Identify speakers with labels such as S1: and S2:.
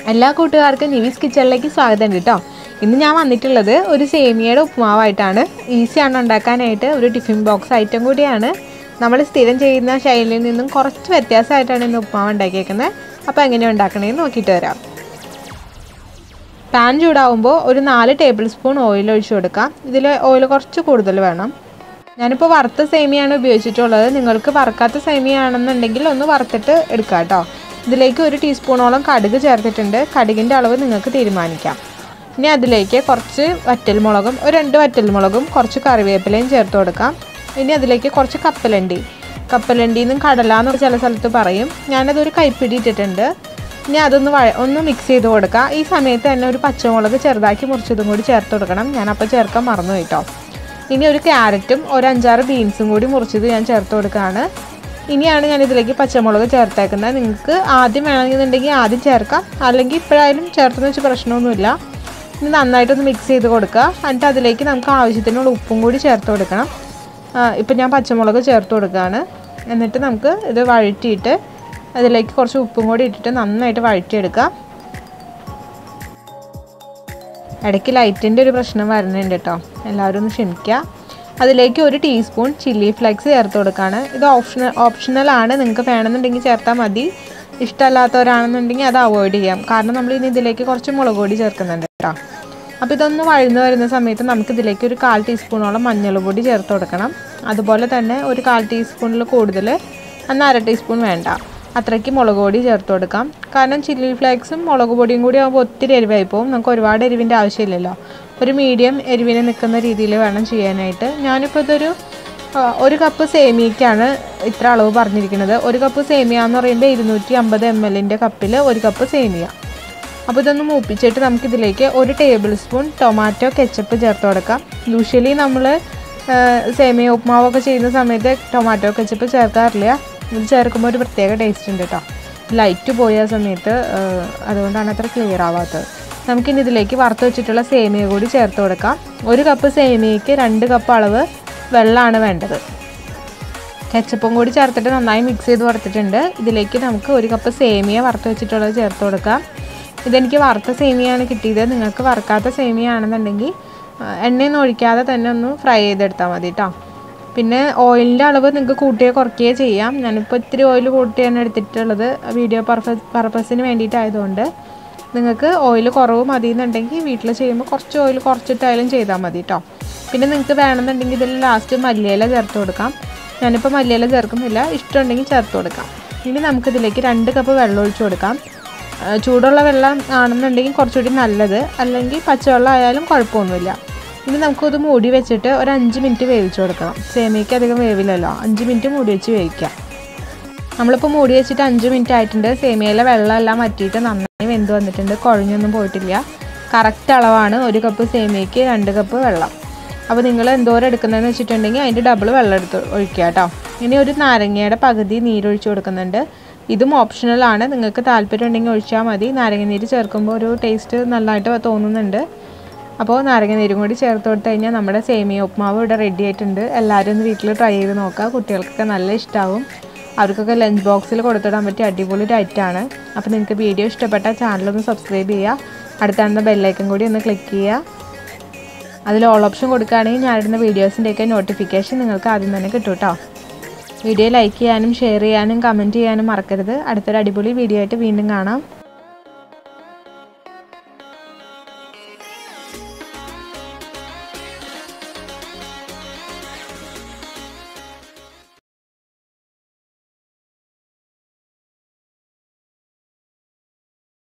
S1: എല്ലാ കൂട്ടുകാർക്കും നിവീസ് കിച്ചണിലേക്ക് സ്വാഗതം കേട്ടോ ഇന്ന് ഞാൻ വന്നിട്ടുള്ളത് ഒരു സേമിയയുടെ ഉപ്പുമാവായിട്ടാണ് ഈസിയാണ് ഉണ്ടാക്കാനായിട്ട് ഒരു ടിഫിൻ ബോക്സ് ഐറ്റം കൂടിയാണ് നമ്മൾ സ്ഥിരം ചെയ്യുന്ന ശൈലിയിൽ നിന്നും കുറച്ച് വ്യത്യാസമായിട്ടാണ് ഇന്ന് ഉപ്പുമാവ് ഉണ്ടാക്കിയേക്കുന്നത് അപ്പോൾ എങ്ങനെ ഉണ്ടാക്കണേന്ന് നോക്കിയിട്ട് വരാം പാൻ ചൂടാവുമ്പോൾ ഒരു നാല് ടേബിൾ സ്പൂൺ ഓയിൽ ഒഴിച്ചു കൊടുക്കാം ഇതിൽ ഓയിൽ കുറച്ച് കൂടുതൽ വേണം ഞാനിപ്പോൾ വറുത്ത സേമിയാണ് ഉപയോഗിച്ചിട്ടുള്ളത് നിങ്ങൾക്ക് വറുക്കാത്ത സേമിയാണെന്നുണ്ടെങ്കിൽ ഒന്ന് വറുത്തിട്ട് എടുക്കാം കേട്ടോ ഇതിലേക്ക് ഒരു ടീസ്പൂണോളം കടുക് ചേർത്തിട്ടുണ്ട് കടുകിൻ്റെ അളവ് നിങ്ങൾക്ക് തീരുമാനിക്കാം ഇനി അതിലേക്ക് കുറച്ച് വറ്റൽമുളകും ഒരു രണ്ട് വറ്റൽമുളകും കുറച്ച് കറിവേപ്പിലയും ചേർത്ത് കൊടുക്കാം ഇനി അതിലേക്ക് കുറച്ച് കപ്പലണ്ടി കപ്പലണ്ടി എന്നും കടല എന്ന് ചില സ്ഥലത്ത് പറയും ഞാനതൊരു കൈപ്പിടി ഇട്ടിട്ടുണ്ട് ഇനി അതൊന്ന് വഴ ഒന്ന് മിക്സ് ചെയ്ത് കൊടുക്കുക ഈ സമയത്ത് തന്നെ ഒരു പച്ചമുളക് ചെറുതാക്കി മുറിച്ചതും കൂടി ചേർത്ത് കൊടുക്കണം ഞാനപ്പോൾ ചേർക്കാൻ മറന്നു കേട്ടോ ഇനി ഒരു ക്യാരറ്റും ഒരു അഞ്ചാറ് ബീൻസും കൂടി മുറിച്ചത് ഞാൻ ചേർത്ത് കൊടുക്കുകയാണ് ഇനിയാണ് ഞാൻ ഇതിലേക്ക് പച്ചമുളക് ചേർത്തേക്കുന്നത് നിങ്ങൾക്ക് ആദ്യം വേണമെന്നുണ്ടെങ്കിൽ ആദ്യം ചേർക്കാം അല്ലെങ്കിൽ ഇപ്പോഴായാലും ചേർത്തെന്ന് വെച്ച് പ്രശ്നമൊന്നുമില്ല ഇനി നന്നായിട്ടൊന്ന് മിക്സ് ചെയ്ത് കൊടുക്കുക എന്നിട്ട് അതിലേക്ക് നമുക്ക് ആവശ്യത്തിനുള്ള ഉപ്പും കൂടി ചേർത്ത് കൊടുക്കണം ഇപ്പം ഞാൻ പച്ചമുളക് ചേർത്ത് കൊടുക്കുകയാണ് എന്നിട്ട് നമുക്ക് ഇത് വഴറ്റിയിട്ട് അതിലേക്ക് കുറച്ച് ഉപ്പും കൂടി ഇട്ടിട്ട് നന്നായിട്ട് വഴറ്റിയെടുക്കാം ഇടയ്ക്ക് ലൈറ്റിൻ്റെ ഒരു പ്രശ്നം വരുന്നുണ്ട് കേട്ടോ എല്ലാവരും ഒന്ന് ക്ഷമിക്കുക അതിലേക്ക് ഒരു ടീസ്പൂൺ ചില്ലി ഫ്ലെക്സ് ചേർത്ത് കൊടുക്കുകയാണ് ഇത് ഓപ്ഷണൽ ഓപ്ഷണലാണ് നിങ്ങൾക്ക് വേണമെന്നുണ്ടെങ്കിൽ ചേർത്താൽ മതി ഇഷ്ടമല്ലാത്തവരാണെന്നുണ്ടെങ്കിൽ അത് അവോയ്ഡ് ചെയ്യാം കാരണം നമ്മൾ ഇനി ഇതിലേക്ക് കുറച്ച് മുളക് പൊടി ചേർക്കുന്നുണ്ട് കേട്ടോ അപ്പോൾ ഇതൊന്ന് വഴന്നു വരുന്ന സമയത്ത് നമുക്ക് ഇതിലേക്ക് ഒരു കാൽ ടീസ്പൂണോളം മഞ്ഞൾ പൊടി ചേർത്ത് കൊടുക്കണം അതുപോലെ തന്നെ ഒരു കാൽ ടീസ്പൂണിൽ കൂടുതൽ എന്നാൽ അര ടീസ്പൂൺ വേണ്ട അത്രയ്ക്ക് മുളക് പൊടി ചേർത്ത് കൊടുക്കാം കാരണം ചില്ലി ഫ്ലേക്സും മുളക് പൊടിയും കൂടി ആകുമ്പോൾ ഒത്തിരി എരിവായി പോകും നമുക്ക് ഒരുപാട് എരിവിൻ്റെ ആവശ്യമില്ലല്ലോ ഒരു മീഡിയം എരിവിന് നിൽക്കുന്ന രീതിയിൽ വേണം ചെയ്യാനായിട്ട് ഞാനിപ്പോൾ ഇതൊരു ഒരു കപ്പ് സേമിയയ്ക്കാണ് ഇത്ര അളവ് പറഞ്ഞിരിക്കുന്നത് ഒരു കപ്പ് സേമിയ എന്ന് പറയുമ്പോൾ ഇരുന്നൂറ്റി അമ്പത് എം എല്ലിൻ്റെ കപ്പിൽ ഒരു കപ്പ് സേമിയ അപ്പോൾ ഇതൊന്ന് മൂപ്പിച്ചിട്ട് നമുക്കിതിലേക്ക് ഒരു ടേബിൾ സ്പൂൺ ടൊമാറ്റോ കെച്ചപ്പ് ചേർത്ത് കൊടുക്കാം യൂഷ്വലി നമ്മൾ സേമിയ ഉപ്മാവൊക്കെ ചെയ്യുന്ന സമയത്ത് ടൊമാറ്റോ കെച്ചപ്പ് ചേർക്കാറില്ല ഇത് ചേർക്കുമ്പോൾ ഒരു പ്രത്യേക ടേസ്റ്റ് ഉണ്ട് കേട്ടോ ലൈറ്റ് പോയ സമയത്ത് അതുകൊണ്ടാണ് അത്ര ക്ലിയർ ആവാത്തത് നമുക്കിനി ഇതിലേക്ക് വറുത്ത് വെച്ചിട്ടുള്ള സേമിയ കൂടി ചേർത്ത് കൊടുക്കാം ഒരു കപ്പ് സേമിയയ്ക്ക് രണ്ട് കപ്പ് അളവ് വെള്ളമാണ് വേണ്ടത് കെച്ചപ്പും കൂടി ചേർത്തിട്ട് നന്നായി മിക്സ് ചെയ്ത് വറുത്തിട്ടുണ്ട് ഇതിലേക്ക് നമുക്ക് ഒരു കപ്പ് സേമിയ വറുത്ത് വെച്ചിട്ടുള്ളത് ചേർത്ത് കൊടുക്കാം ഇതെനിക്ക് വറുത്ത സേമിയാണ് കിട്ടിയത് നിങ്ങൾക്ക് വറുക്കാത്ത സേമിയ ആണെന്നുണ്ടെങ്കിൽ എണ്ണയൊന്നും ഒഴിക്കാതെ തന്നെ ഒന്ന് ഫ്രൈ ചെയ്തെടുത്താൽ മതി കേട്ടോ പിന്നെ ഓയിലിൻ്റെ അളവ് നിങ്ങൾക്ക് കൂട്ടുകയോ കുറയ്ക്കുകയോ ചെയ്യാം ഞാനിപ്പോൾ ഇത്തിരി ഓയിൽ കൂട്ടിയാണ് എടുത്തിട്ടുള്ളത് വീഡിയോ പർപ്പസ് പർപ്പസിന് വേണ്ടിയിട്ടായതുകൊണ്ട് നിങ്ങൾക്ക് ഓയിൽ കുറവ് മതി എന്നുണ്ടെങ്കിൽ വീട്ടിൽ ചെയ്യുമ്പോൾ കുറച്ച് ഓയിൽ കുറച്ചിട്ടായാലും ചെയ്താൽ മതി കേട്ടോ പിന്നെ നിങ്ങൾക്ക് വേണമെന്നുണ്ടെങ്കിൽ ഇതിൽ ലാസ്റ്റ് മല്ലിയില ചേർത്ത് കൊടുക്കാം ഞാനിപ്പോൾ മല്ലിയില ചേർക്കുന്നില്ല ഇഷ്ടമുണ്ടെങ്കിൽ ചേർത്ത് കൊടുക്കാം ഇനി നമുക്കിതിലേക്ക് രണ്ട് കപ്പ് വെള്ളം ഒഴിച്ച് കൊടുക്കാം ചൂടുള്ള വെള്ളം ആണെന്നുണ്ടെങ്കിൽ കുറച്ചുകൂടി നല്ലത് അല്ലെങ്കിൽ പച്ചവെള്ളം ആയാലും കുഴപ്പമൊന്നുമില്ല ഇനി നമുക്കത് മൂടി വെച്ചിട്ട് ഒരു അഞ്ച് മിനിറ്റ് വേവിച്ച് കൊടുക്കണം സേമിയയ്ക്ക് അധികം വേവില്ലല്ലോ അഞ്ച് മിനിറ്റ് മൂടി വെച്ച് വേവിക്കാം നമ്മളിപ്പോൾ മൂടി വെച്ചിട്ട് അഞ്ച് മിനിറ്റ് ആയിട്ടുണ്ട് സേമിയയിലെ വെള്ളമെല്ലാം വറ്റിയിട്ട് നന്നായി വെന്ത് വന്നിട്ടുണ്ട് കുഴഞ്ഞൊന്നും പോയിട്ടില്ല കറക്റ്റ് അളവാണ് ഒരു കപ്പ് സേമിയയ്ക്ക് രണ്ട് കപ്പ് വെള്ളം അപ്പോൾ നിങ്ങൾ എന്തോരം എടുക്കുന്നതെന്ന് വെച്ചിട്ടുണ്ടെങ്കിൽ അതിൻ്റെ ഡബിൾ വെള്ളം എടുത്ത് ഒഴിക്കുക കേട്ടോ ഇനി ഒരു നാരങ്ങയുടെ പകുതി നീരൊഴിച്ച് കൊടുക്കുന്നുണ്ട് ഇതും ഓപ്ഷണലാണ് നിങ്ങൾക്ക് താല്പര്യം ഉണ്ടെങ്കിൽ ഒഴിച്ചാൽ മതി നാരങ്ങ നീര് ചേർക്കുമ്പോൾ ഒരു ടേസ്റ്റ് നല്ലതായിട്ട് തോന്നുന്നുണ്ട് അപ്പോൾ നാരങ്ങ നീരും കൂടി ചേർത്ത് കൊടുത്തു കഴിഞ്ഞാൽ നമ്മുടെ സേമിയ ഉപ്മാവ് ഇവിടെ റെഡി ആയിട്ടുണ്ട് എല്ലാവരും ഒന്ന് വീട്ടിൽ ട്രൈ ചെയ്ത് നോക്കുക കുട്ടികൾക്കൊക്കെ നല്ല ഇഷ്ടമാവും അവർക്കൊക്കെ ലഞ്ച് ബോക്സിൽ കൊടുത്തിടാൻ പറ്റിയ അടിപൊളി ഡയറ്റാണ് അപ്പോൾ നിങ്ങൾക്ക് വീഡിയോ ഇഷ്ടപ്പെട്ട ചാനലൊന്ന് സബ്സ്ക്രൈബ് ചെയ്യുക അടുത്താണെന്ന ബെല്ലൈക്കൻ കൂടി ഒന്ന് ക്ലിക്ക് ചെയ്യുക അതിൽ ഓൾ ഓപ്ഷൻ കൊടുക്കുകയാണെങ്കിൽ ഞാനിടുന്ന വീഡിയോസിൻ്റെയൊക്കെ നോട്ടിഫിക്കേഷൻ നിങ്ങൾക്ക് ആദ്യം തന്നെ കിട്ടും കേട്ടോ വീഡിയോ ലൈക്ക് ചെയ്യാനും ഷെയർ ചെയ്യാനും കമൻറ്റ് ചെയ്യാനും മറക്കരുത് അടുത്തൊരു അടിപൊളി വീഡിയോ ആയിട്ട് വീണ്ടും കാണാം